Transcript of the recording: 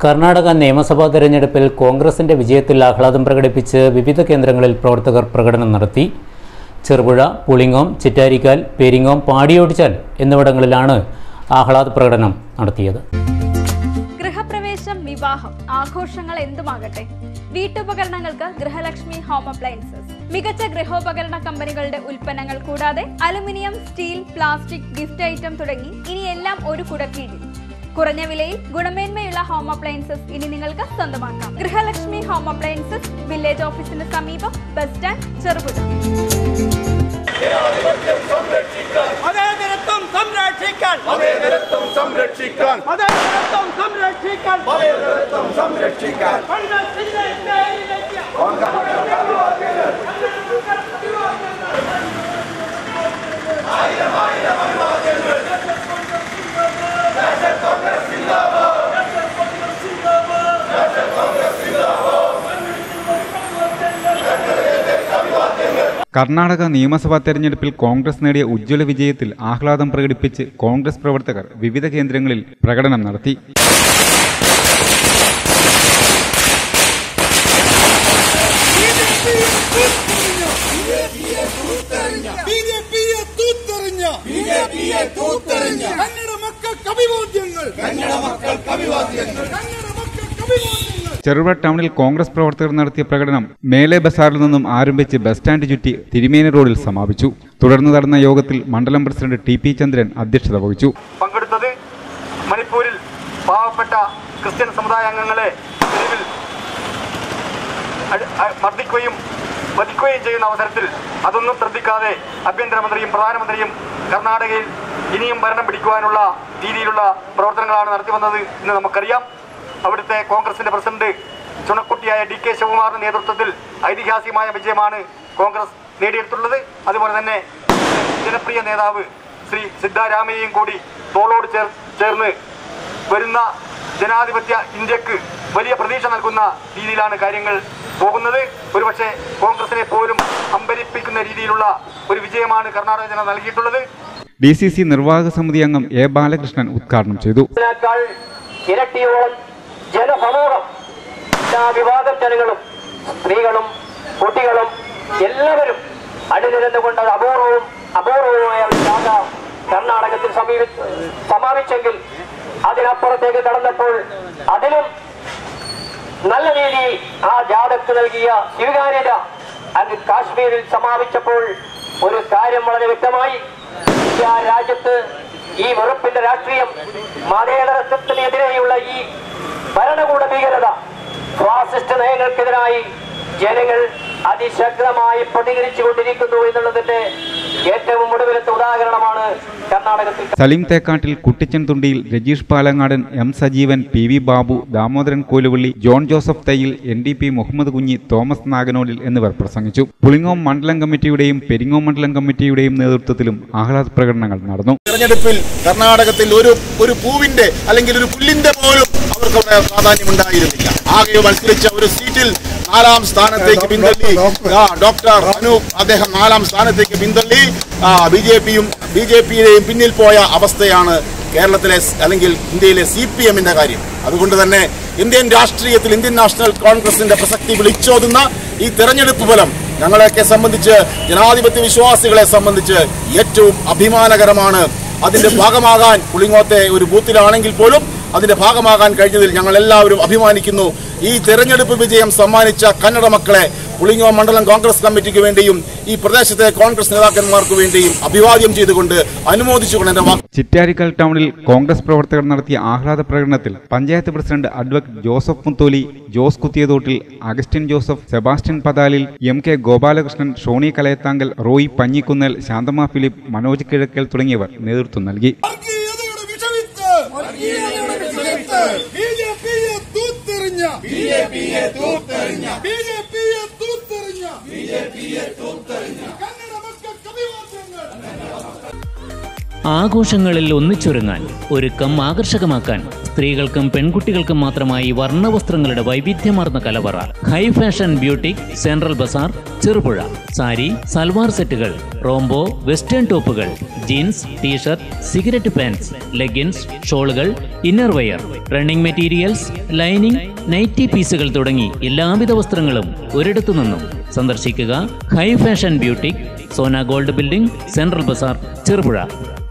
കർണാടക നിയമസഭാ തെരഞ്ഞെടുപ്പിൽ കോൺഗ്രസിന്റെ വിജയത്തിൽ ആഹ്ലാദം പ്രകടിപ്പിച്ച് വിവിധ കേന്ദ്രങ്ങളിൽ പ്രവർത്തകർ പ്രകടനം നടത്തി ചെറുപുഴ പുളിങ്ങോം ചിറ്റാരിക്കാൽ പെരിങ്ങോം പാടിയോടിച്ചാൽ എന്നിവിടങ്ങളിലാണ് ആഹ്ലാദ പ്രകടനം നടത്തിയത് ഗൃഹപ്രവേശം വിവാഹം ആഘോഷങ്ങൾ എന്തുമാകട്ടെ വീട്ടുപകരണങ്ങൾക്ക് ഗൃഹലക്ഷ്മി ഹോം അപ്ലയൻസസ് മികച്ച ഗൃഹോപകരണ കമ്പനികളുടെ ഉൽപ്പന്നങ്ങൾ കൂടാതെ aluminium steel plastic gift item തുടങ്ങി ഇനി എല്ലാം ഒരു കുടക്കീഴിൽ കുറഞ്ഞ വിലയിൽ ഗുണമേന്മയുള്ള ഹോം അപ്ലയൻസസ് ഇനി നിങ്ങൾക്ക് സ്വന്തമാക്കാം ഗൃഹലക്ഷ്മി ഹോം അപ്ലയൻസസ് വില്ലേജ് ഓഫീസിന് സമീപം ബസ് സ്റ്റാൻഡ് ചെറുപുഴ മതേതരത്വം സംരക്ഷിക്കാൻ മതേതരത്വം സംരക്ഷിക്കാൻ മതേതരത്വം സംരക്ഷിക്കാൻ മതേതരത്വം സംരക്ഷിക്കാൻ കോൺഗ്രസിന്റെ പേരിലേക്ക് കർണാടക നിയമസഭാ തെരഞ്ഞെടുപ്പിൽ കോൺഗ്രസ് നേടിയ ഉജ്ജ്വല വിജയത്തിൽ ആഹ്ലാദം പ്രകടിപ്പിച്ച് കോൺഗ്രസ് പ്രവർത്തകർ വിവിധ കേന്ദ്രങ്ങളിൽ പ്രകടനം നടത്തി ബിജെപിയെ തൂത്തെറിഞ്ഞ ബിജെപിയെ തൂത്തെറിഞ്ഞ കന്നഡ മക്കൾക്ക് അഭിവാദ്യങ്ങൾ കന്നഡ മക്കൾക്ക് അഭിവാദ്യങ്ങൾ കന്നഡ മക്കൾക്ക് അഭിവാദ്യങ്ങൾ ചെറുപുഴ ടൗണിൽ കോൺഗ്രസ് പ്രവർത്തകർ നടത്തിയ പ്രകടനം മേലെ ബസാറിൽ നിന്നും ആരംഭിച്ച് ബസ് സ്റ്റാൻഡ് ചുറ്റി തിരുമേനി റോഡിൽ സമാപിച്ചു തുടർന്ന് നടന്ന യോഗത്തിൽ മണ്ഡലം പ്രസിഡന്റ് ടി പി ചന്ദ്രൻ അധ്യക്ഷത വഹിച്ചു പങ്കെടുത്തത് മണിപ്പൂരിൽ പാവപ്പെട്ട ക്രിസ്ത്യൻ സമുദായ അംഗങ്ങളെ തെരുവിൽ അടി- അ- മർദ്ദിക്കുകയും വധിക്കുകയും ചെയ്യുന്ന അവസരത്തിൽ അതൊന്നും ശ്രദ്ധിക്കാതെ ആഭ്യന്തരമന്ത്രിയും പ്രധാനമന്ത്രിയും കർണാടകയിൽ ഇനിയും ഭരണം പിടിക്കുവാനുള്ള രീതിയിലുള്ള പ്രവർത്തനങ്ങളാണ് നടത്തി വന്നത് എന്ന് നമുക്കറിയാം അവിടുത്തെ കോൺഗ്രസിന്റെ പ്രസിഡന്റ് ചുണക്കുട്ടിയായ ഡി കെ ശിവകുമാറിന്റെ നേതൃത്വത്തിൽ ഐതിഹാസികമായ വിജയമാണ് കോൺഗ്രസ് നേടിയെടുത്തുള്ളത് അതുപോലെ തന്നെ ജനപ്രിയ നേതാവ് ശ്രീ സിദ്ധാരാമയ്യയും കൂടി തോളോട് ചേർ ചേർന്ന് വരുന്ന ജനാധിപത്യ ഇന്ത്യക്ക് വലിയ പ്രതീക്ഷ നൽകുന്ന രീതിയിലാണ് കാര്യങ്ങൾ പോകുന്നത് ഒരുപക്ഷെ കോൺഗ്രസിനെ പോലും അമ്പരിപ്പിക്കുന്ന രീതിയിലുള്ള ഒരു വിജയമാണ് കർണാടക ജന നൽകിയിട്ടുള്ളത് ഡി സി സി നിർവാഹക സമിതി അംഗം എ ബാലകൃഷ്ണൻ ഉദ്ഘാടനം ചെയ്തു ഇതിനേക്കാൾ ഇരട്ടിയോളം ജനസമൂഹം എല്ലാ വിഭാഗം ജനങ്ങളും സ്ത്രീകളും കുട്ടികളും എല്ലാവരും അണിനിരന്നുകൊണ്ട് അത് അപൂർവവും അപൂർവവുമായ ഒരു ജാഥ കർണാടകത്തിൽ സമീപി സമാപിച്ചെങ്കിൽ അതിനപ്പുറത്തേക്ക് കടന്നപ്പോൾ അതിലും നല്ല രീതിയിൽ ആ ജാഥക്ക് നൽകിയ സ്വീകാര്യത അങ്ങ് കാശ്മീരിൽ സമാപിച്ചപ്പോൾ ഒരു കാര്യം വളരെ വ്യക്തമായി ഇന്ത്യ രാജ്യത്ത് ഈ വെറുപ്പിന്റെ രാഷ്ട്രീയം മതേതരത്വത്തിനെതിരെയുള്ള ഈ ഭരണകൂട ഭീകരത ഫാസിസ്റ്റ് നയങ്ങൾക്കെതിരായി ജനങ്ങൾ അതിശക്തമായി പ്രതികരിച്ചുകൊണ്ടിരിക്കുന്നു എന്നുള്ളതിന്റെ ഏറ്റവും ഒടുവിലത്തെ ഉദാഹരണമാണ് കർണാടകത്തിൽ Saleem Thekkattil Kuttichan Thundiyil Rajeesh Palangadan M Sajeevan P V Babu Damodaran Koluvally John Joseph Thayyil N D P Muhammad Kunhi Thomas നാഗനോലിൽ എന്നിവർ പ്രസംഗിച്ചു പുളിങ്ങോം മണ്ഡലം കമ്മിറ്റിയുടെയും പെരിങ്ങോം മണ്ഡലം കമ്മിറ്റിയുടെയും നേതൃത്വത്തിലും ആഹ്ലാദ പ്രകടനങ്ങൾ നടന്നു തെരഞ്ഞെടുപ്പിൽ കർണാടകത്തിൽ ഒരു ഒരു പൂവിന്റെ അല്ലെങ്കിൽ ഒരു പുല്ലിന്റെ പോലും അവർക്ക് അവിടെ പ്രാധാന്യം ഉണ്ടായിരുന്നില്ല ആകെ മത്സരിച്ച ഒരു സീറ്റിൽ നാലാം സ്ഥാനത്തേക്ക് പിന്തള്ളി ആ, ഡോക്ടർ അനൂപ് അദ്ദേഹം നാലാം സ്ഥാനത്തേക്ക് പിന്തള്ളി ബി ജെ പിയും ബി ജെ പിയുടെയും പിന്നിൽ പോയ അവസ്ഥയാണ് കേരളത്തിലെ സ് അല്ലെങ്കിൽ ഇന്ത്യയിലെ സി പി എമ്മിന്റെ കാര്യം അതുകൊണ്ട് തന്നെ ഇന്ത്യൻ രാഷ്ട്രീയത്തിൽ ഇന്ത്യൻ നാഷണൽ കോൺഗ്രസിന്റെ പ്രസക്തി വിളിച്ചോതുന്ന ഈ തെരഞ്ഞെടുപ്പ് ഫലം ഞങ്ങളെയൊക്കെ സംബന്ധിച്ച് ജനാധിപത്യ വിശ്വാസികളെ സംബന്ധിച്ച് ഏറ്റവും അഭിമാനകരമാണ് അതിന്റെ ഭാഗമാകാൻ പുളിങ്ങോത്തെ ഒരു ബൂത്തിലാണെങ്കിൽ പോലും അതിന്റെ ഭാഗമാകാൻ കഴിഞ്ഞതിൽ ഞങ്ങൾ എല്ലാവരും അഭിമാനിക്കുന്നു ഈ തെരഞ്ഞെടുപ്പ് വിജയം സമ്മാനിച്ച കന്നഡ മക്കളെ പുളിങ്ങോ മണ്ഡലം കോൺഗ്രസ് കമ്മിറ്റിക്ക് വേണ്ടിയും ഈ പ്രദേശത്തെ കോൺഗ്രസ് നേതാക്കന്മാർക്ക് വേണ്ടിയും അഭിവാദ്യം ചെയ്തുകൊണ്ട് അനുമോദിച്ചുകൊണ്ട് എന്റെ വാക്ക് ചിറ്റാരിക്കൽ ടൗണിൽ കോൺഗ്രസ് പ്രവർത്തകർ നടത്തിയ ആഹ്ലാദ പ്രകടനത്തിൽ panchayat president advocate Joseph Mutholi Jose Kuthiyathottil Augustine Joseph Sebastian Pathalil M K Gopalakrishnan Shony Kalayathankal Roy Panjikkunnel Shanthamma Philip Manoj Kizhakkel തുടങ്ങിയവർ നേതൃത്വം നൽകി വർഗീയതയുടെ വിഷവിത്ത് വർഗീയതയുടെ വിഷവിത്ത് ബിജെപിയെ തൂത്തെറിഞ്ഞ ബിജെപിയെ തൂത്തെറിഞ്ഞ ബിജെപിയെ തൂത്തെറിഞ്ഞ ബിജെപിയെ തൂത്തെറിഞ്ഞ കന്നഡ മക്കൾക്ക് അഭിവാദ്യങ്ങൾ ആഘോഷങ്ങളിൽ ഒന്നിച്ചൊരുങ്ങാൻ ഒരുക്കം ആകർഷകമാക്കാൻ സ്ത്രീകൾക്കും പെൺകുട്ടികൾക്കും മാത്രമായി വർണ്ണവസ്ത്രങ്ങളുടെ വൈവിധ്യമാർന്ന കലവറ high fashion boutique central bazaar Cherupuzha sari salwar സെറ്റുകൾ റോംബോ വെസ്റ്റേൺ ടോപ്പുകൾ jeans T shirt cigarette pants leggings ഷോളുകൾ inner wear running materials lining nighty പീസുകൾ തുടങ്ങി എല്ലാവിധ വസ്ത്രങ്ങളും ഒരിടത്തു നിന്നും സന്ദർശിക്കുക high fashion boutique Sona gold building central bazaar Cherupuzha